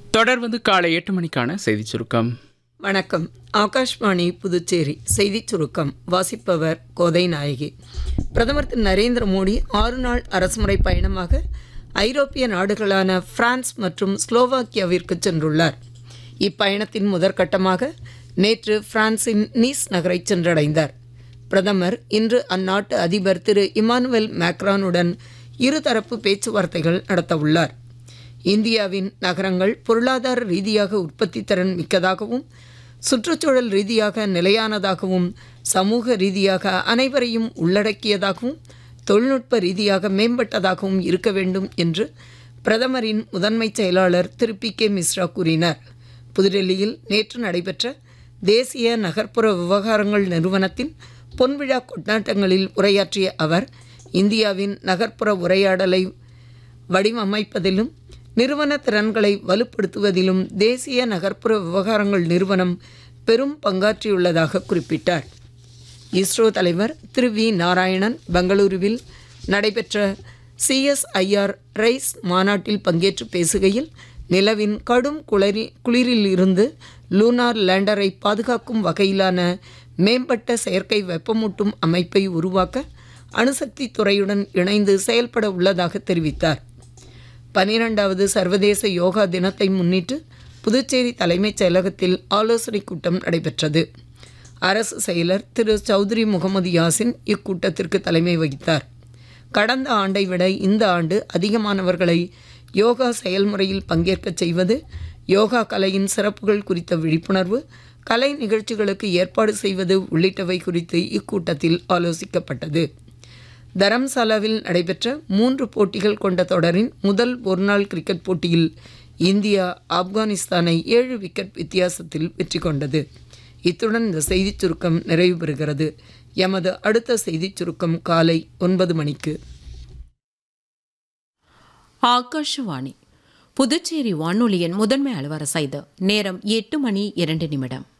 தொடர்வது காலை எட்டு மணிக்கான செய்திச் சுருக்கம் வணக்கம் ஆகாஷ்வாணி புதுச்சேரி செய்திச் சுருக்கம் வாசிப்பவர் கோதை நாயகி பிரதமர் திரு நரேந்திர மோடி ஆறு நாள் அரசுமுறை பயணமாக ஐரோப்பிய நாடுகளான பிரான்ஸ் மற்றும் ஸ்லோவாக்கியாவிற்கு சென்றுள்ளார் இப்பயணத்தின் முதற்கட்டமாக நேற்று பிரான்சின் நீஸ் நகரை சென்றடைந்தார் பிரதமர் இன்று அந்நாட்டு அதிபர் திரு இமானுவேல் மேக்ரானுடன் இருதரப்பு பேச்சுவார்த்தைகள் நடத்தவுள்ளார் இந்தியாவின் நகரங்கள் பொருளாதார ரீதியாக உற்பத்தி திறன் மிக்கதாகவும் சுற்றுச்சூழல் ரீதியாக நிலையானதாகவும் சமூக ரீதியாக அனைவரையும் உள்ளடக்கியதாகவும் தொழில்நுட்ப ரீதியாக மேம்பட்டதாகவும் இருக்க வேண்டும் என்று பிரதமரின் முதன்மைச் செயலாளர் திரு பி கே மிஸ்ரா கூறினார் புதுடெல்லியில் நேற்று நடைபெற்ற தேசிய நகர்ப்புற விவகாரங்கள் நிறுவனத்தின் பொன்விழா கொண்டாட்டங்களில் உரையாற்றிய அவர் இந்தியாவின் நகர்ப்புற உரையாடலை வடிவமைப்பதிலும் நிறுவன திறன்களை வலுப்படுத்துவதிலும் தேசிய நகர்ப்புற விவகாரங்கள் நிறுவனம் பெரும் பங்காற்றியுள்ளதாக குறிப்பிட்டார் இஸ்ரோ தலைவர் திரு வி நாராயணன் பெங்களூருவில் நடைபெற்ற சிஎஸ்ஐஆர் ரைஸ் மாநாட்டில் பங்கேற்று பேசுகையில் நிலவின் கடும் குளிரி குளிரில் இருந்து லூனார் லேண்டரை பாதுகாக்கும் வகையிலான மேம்பட்ட செயற்கை வெப்பமூட்டும் அமைப்பை உருவாக்க அணுசக்தி துறையுடன் இணைந்து செயல்பட உள்ளதாக தெரிவித்தார் பனிரெண்டாவது சர்வதேச யோகா தினத்தை முன்னிட்டு புதுச்சேரி தலைமைச் செயலகத்தில் ஆலோசனைக் கூட்டம் நடைபெற்றது அரசு செயலர் திரு சௌத்ரி முகமது யாசின் இக்கூட்டத்திற்கு தலைமை வகித்தார் கடந்த ஆண்டை விட இந்த ஆண்டு அதிகமானவர்களை யோகா செயல்முறையில் பங்கேற்கச் செய்வது யோகா கலையின் சிறப்புகள் குறித்த விழிப்புணர்வு கலை நிகழ்ச்சிகளுக்கு ஏற்பாடு செய்வது உள்ளிட்டவை குறித்து இக்கூட்டத்தில் ஆலோசிக்கப்பட்டது தரம்சாலாவில் நடைபெற்ற மூன்று போட்டிகள் கொண்ட தொடரின் முதல் ஒருநாள் கிரிக்கெட் போட்டியில் இந்தியா ஆப்கானிஸ்தானை ஏழு விக்கெட் வித்தியாசத்தில் வெற்றி கொண்டது இத்துடன் இந்த செய்திச் சுருக்கம் நிறைவு பெறுகிறது எமது அடுத்த செய்திச் சுருக்கம் காலை ஒன்பது மணிக்கு ஆகாஷவாணி புதுச்சேரி வானொலியின் முதன்மை அலுவலர் செய்து நேரம் எட்டு மணி இரண்டு நிமிடம்